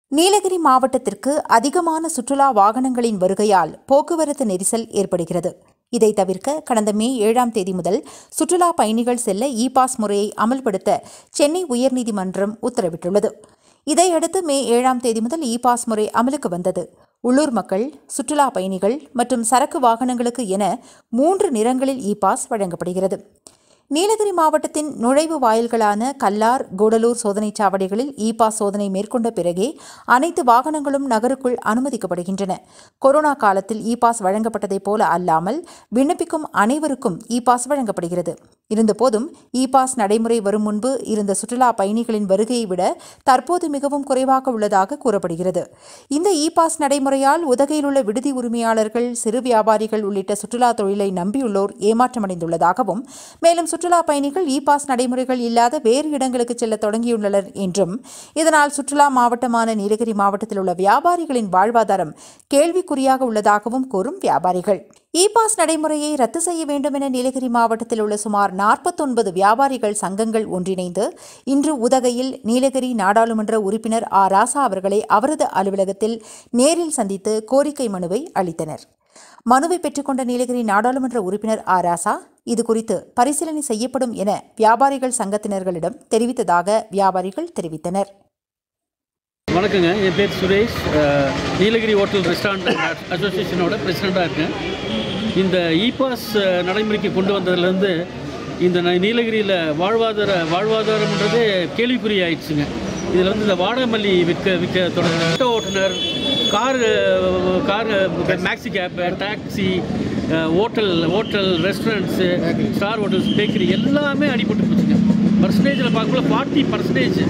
நீலகிரி மாவட்டத்திற்கு அதிகமான சுற்றுலா வாகனங்களின் வருகையால் போக்குவரத்து நெரிசல் ஏற்படுகிறது இதை தவிர்க்க கடந்த மே ஏழாம் தேதி முதல் சுற்றுலா பயணிகள் செல்ல இ பாஸ் முறையை அமல்படுத்த சென்னை உயர்நீதிமன்றம் உத்தரவிட்டுள்ளது இதையடுத்து மே ஏழாம் தேதி முதல் இ பாஸ் முறை அமலுக்கு வந்தது உள்ளூர் மக்கள் சுற்றுலா பயணிகள் மற்றும் சரக்கு வாகனங்களுக்கு என மூன்று நிறங்களில் இ பாஸ் வழங்கப்படுகிறது நீலகிரி மாவட்டத்தின் நுழைவு வாயில்களான கல்லார் கூடலூர் சோதனைச் சாவடிகளில் இ பாஸ் சோதனை மேற்கொண்ட பிறகே அனைத்து வாகனங்களும் நகருக்குள் அனுமதிக்கப்படுகின்றன கொரோனா காலத்தில் இ பாஸ் வழங்கப்பட்டதைப் போல அல்லாமல் விண்ணப்பிக்கும் அனைவருக்கும் இ பாஸ் வழங்கப்படுகிறது இருந்தபோதும் இ பாஸ் நடைமுறை வரும் முன்பு இருந்த சுற்றுலா பயணிகளின் வருகையை விட தற்போது மிகவும் குறைவாக உள்ளதாக கூறப்படுகிறது இந்த இ பாஸ் நடைமுறையால் உதகையில் உள்ள விடுதி உரிமையாளர்கள் சிறு வியாபாரிகள் உள்ளிட்ட சுற்றுலா தொழிலை நம்பியுள்ளோர் ஏமாற்றமடைந்துள்ளதாகவும் மேலும் சுற்றுலா பயணிகள் இ பாஸ் நடைமுறைகள் இல்லாத வேறு இடங்களுக்கு செல்ல தொடங்கியுள்ளனர் என்றும் இதனால் சுற்றுலா மாவட்டமான நீலகிரி மாவட்டத்தில் உள்ள வியாபாரிகளின் வாழ்வாதாரம் கேள்விக்குறியாக உள்ளதாகவும் கூறும் வியாபாரிகள் இ பாஸ் நடைமுறையை ரத்து செய்ய வேண்டும் என நீலகிரி மாவட்டத்தில் உள்ள சுமார் நாற்பத்தொன்பது வியாபாரிகள் சங்கங்கள் ஒன்றிணைந்து இன்று உதகையில் நீலகிரி நாடாளுமன்ற உறுப்பினர் ஆ ராசா அவர்களை அவரது அலுவலகத்தில் நேரில் சந்தித்து கோரிக்கை மனுவை அளித்தனர் மனுவை பெற்றுக்கொண்ட நீலகிரி நாடாளுமன்ற உறுப்பினர் ஆ ராசா இதுகுறித்து பரிசீலனை செய்யப்படும் என வியாபாரிகள் சங்கத்தினர்களிடம் தெரிவித்ததாக வியாபாரிகள் தெரிவித்தனர் வணக்கங்க என் பேர் சுரேஷ் அஹ், நீலகிரி ஹோட்டல் ரெஸ்டாரண்ட் அசோசியேஷனோட பிரசிடெண்ட்டாக இருக்கேன் இந்த இ பாஸ் நடைமுறைக்கு கொண்டு வந்ததுலேருந்து இந்த ந- நீலகிரியில் வாழ்வாதார வாழ்வாதாரம்ன்றது கேள்விக்குறி ஆயிடுச்சுங்க இதில் வந்து இந்த வாடாமல்லி விற்க விற்க தொடங்க ஆட்டோ ஓட்டுநர் car car maxi cab taxi hotel hotel restaurants star hotels bakery எல்லாமே அடிபட்டு போச்சுங்க பர்சன்டேஜில் பார்க்கும்போது ஃபார்ட்டி பர்சன்டேஜ்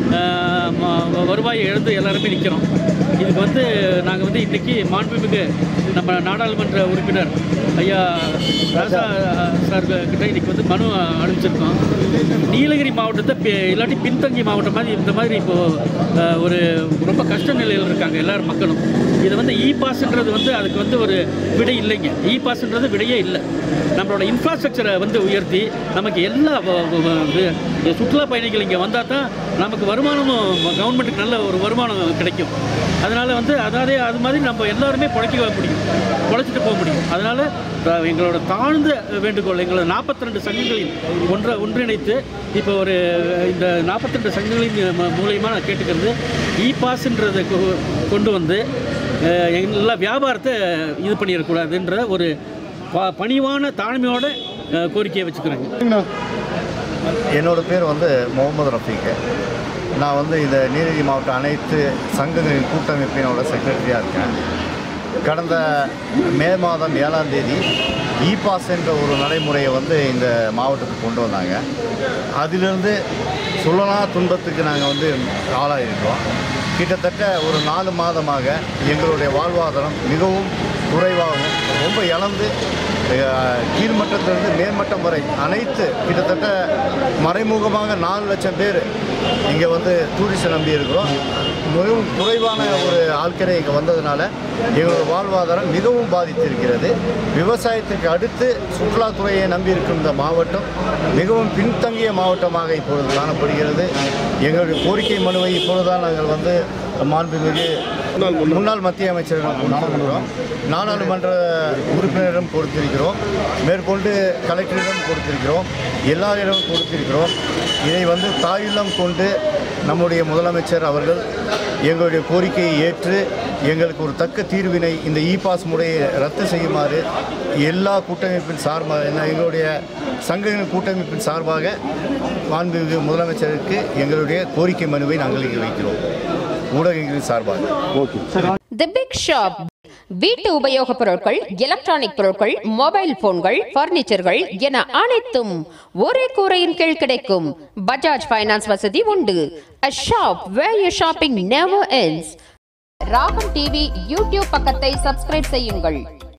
வருவாயை இழந்து எல்லாருமே நிற்கிறோம் இதுக்கு வந்து நாங்கள் வந்து இன்றைக்கி மாண்புமிகு நம்ம நாடாளுமன்ற உறுப்பினர் ஐயா ராஜா சார் கிட்ட இன்றைக்கி வந்து மனு அனுப்பிச்சிருக்கோம் நீலகிரி மாவட்டத்தை பி- இல்லாட்டி பின்தங்கிய மாவட்டம் மாதிரி இந்த மாதிரி இப்போது ஒரு ரொம்ப கஷ்ட நிலையில் இருக்காங்க எல்லாரும் மக்களும் இதை வந்து இ பாஸ்ன்றது வந்து அதுக்கு வந்து ஒரு விடை இல்லைங்க இ பாஸ்ன்றது விடையே இல்லை நம்மளோட இன்ஃப்ராஸ்ட்ரக்சரை வந்து உயர்த்தி நமக்கு எல்லா வ- வ- வ- வி- சுற்றுலா பயணிகள் இங்கே வந்தால் தான் நமக்கு வருமானமும் கவர்மெண்ட்டுக்கு நல்ல ஒரு வருமானம் கிடைக்கும் அதனால் வந்து அதாவது அது மாதிரி நம்ம எல்லாருமே பிழைக்க முடியும் பிழைச்சிட்டு போக முடியும் அதனால் எங்களோட தாழ்ந்த வேண்டுகோள் எங்களோட நாற்பத்தி ரெண்டு சங்கங்களின் ஒன்றை ஒன்றிணைத்து இப்போ ஒரு இந்த நாற்பத்தி ரெண்டு சங்கங்களின் ம- மூலியமா நான் கேட்டுக்கிறது இ பாஸ்ன்றதை கொ- கொண்டு வந்து அஹ், எல்லா வியாபாரத்தை இது பண்ணிடக்கூடாதுன்ற ஒரு ப- பணிவான தாழ்மையோட அஹ், கோரிக்கையை வச்சுக்கிறேங்க என்னோட பேர் வந்து முகமது ரஃபீக்கு நான் வந்து இந்த நீலகிரி மாவட்ட அனைத்து சங்கங்களின் கூட்டமைப்பினோட செக்ரட்டரியாக இருக்கேன் கடந்த மே மாதம் ஏழாம் தேதி இ பாஸ் என்ற ஒரு நடைமுறையை வந்து இந்த மாவட்டத்துக்கு கொண்டு வந்தாங்க அதிலிருந்து சொல்லனா துன்பத்துக்கு நாங்கள் வந்து ஆளாயிருக்கிறோம் கிட்டத்தட்ட ஒரு நாலு மாதமாக எங்களுடைய வாழ்வாதாரம் மிகவும் குறைவாகவும் ரொம்ப இழந்து அஹ், கீழ்மட்டத்திலிருந்து மேல்மட்டம் வரை அனைத்து கிட்டத்தட்ட மறைமுகமாக நாலு லட்சம் பேர் இங்கே வந்து டூரிஸ்ட்டை நம்பி இருக்கிறோம் மிகவும் குறைவான ஒரு ஆட்களே இங்கே வந்ததுனால எங்களோட வாழ்வாதாரம் மிகவும் பாதித்திருக்கிறது விவசாயத்துக்கு அடுத்து சுற்றுலாத்துறையை நம்பி இருக்கும் இந்த மாவட்டம் மிகவும் பின்தங்கிய மாவட்டமாக இப்பொழுது காணப்படுகிறது எங்களுடைய கோரிக்கை மனுவை இப்பொழுதுதான் நாங்கள் வந்து மாண்புமிகு முன்னாள் மத்திய அமைச்சரிடம் கொடுத்திருக்கிறோம் நாடாளுமன்ற உறுப்பினரிடம் கொடுத்திருக்கிறோம் மேற்கொண்டு கலெக்டரிடம் கொடுத்திருக்கிறோம் எல்லாரிடம் கொடுத்திருக்கிறோம் இதை வந்து தாயுள்ளம் கொண்டு நம்முடைய முதலமைச்சர் அவர்கள் எங்களுடைய கோரிக்கையை ஏற்று எங்களுக்கு ஒரு தக்க தீர்வினை இந்த இ பாஸ் முறையை ரத்து செய்யுமாறு எல்லா கூட்டமைப்பின் சார்பாக என்ன, எங்களுடைய சங்கங்களின் கூட்டமைப்பின் சார்பாக மாண்புமிகு முதலமைச்சருக்கு எங்களுடைய கோரிக்கை மனுவை நாங்கள் இங்கே வைக்கிறோம் ஊடகங்களின் சார்பாக தி பிக் ஷாப் வீட்டு உபயோகப் பொருட்கள் எலக்ட்ரானிக் பொருட்கள் மொபைல் போன்கள் பர்னிச்சர்கள் என அனைத்தும் ஒரே கூரையின் கீழ் கிடைக்கும் பஜாஜ் ஃபைனான்ஸ் வசதி உண்டு a shop where your shopping never ends Raagam TV YouTube பக்கத்தை சப்ஸ்கிரைப் செய்யுங்கள்